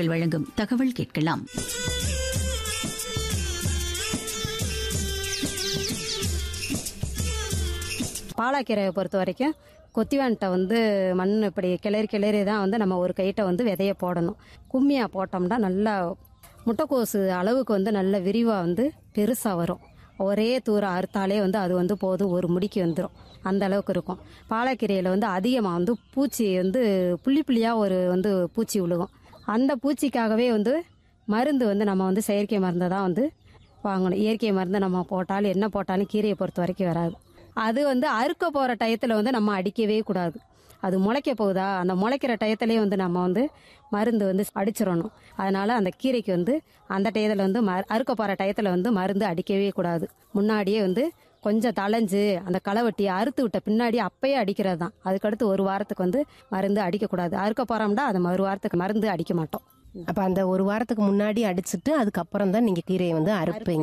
அவர்கள் வழங்கும் தகவல் கேட்கலாம் பாலாக்கீரையை பொறுத்த வரைக்கும் கொத்திவான்ட்ட வந்து மண் இப்படி கிளறி கிளறி தான் வந்து நம்ம ஒரு கைட்ட வந்து விதைய போடணும் கும்மியாக போட்டோம்னா நல்லா முட்டைக்கோசு அளவுக்கு வந்து நல்ல விரிவாக வந்து பெருசாக வரும் ஒரே தூரம் அறுத்தாலே வந்து அது வந்து போதும் ஒரு முடிக்கு வந்துடும் அந்த அளவுக்கு இருக்கும் பாலாக்கீரையில் வந்து அதிகமாக வந்து பூச்சி வந்து புள்ளி புள்ளியாக ஒரு வந்து பூச்சி விழுகும் அந்த பூச்சிக்காகவே வந்து மருந்து வந்து நம்ம வந்து செயற்கை மருந்தை தான் வந்து வாங்கணும் இயற்கை மருந்து நம்ம போட்டாலும் என்ன போட்டாலும் கீரையை பொறுத்த வரைக்கும் வராது அது வந்து அறுக்க போகிற டயத்தில் வந்து நம்ம அடிக்கவே கூடாது அது முளைக்க போகுதா அந்த முளைக்கிற டயத்துலேயே வந்து நம்ம வந்து மருந்து வந்து அடிச்சிடணும் அதனால அந்த கீரைக்கு வந்து அந்த டயத்தில் வந்து ம அறுக்க போகிற டயத்தில் வந்து மருந்து அடிக்கவே கூடாது முன்னாடியே வந்து கொஞ்சம் தளைஞ்சு அந்த களவெட்டியை அறுத்து விட்ட பின்னாடி அப்பயே அடிக்கிறது தான் அதுக்கடுத்து ஒரு வாரத்துக்கு வந்து மருந்து அடிக்கக்கூடாது அறுக்க போகிறோம்னா அது ஒரு வாரத்துக்கு மருந்து அடிக்க மாட்டோம் அப்ப அந்த ஒரு வாரத்துக்கு முன்னாடி அடிச்சிட்டு அதுக்கப்புறம் தான் நீங்க கீரையை வந்து அறுப்பீங்க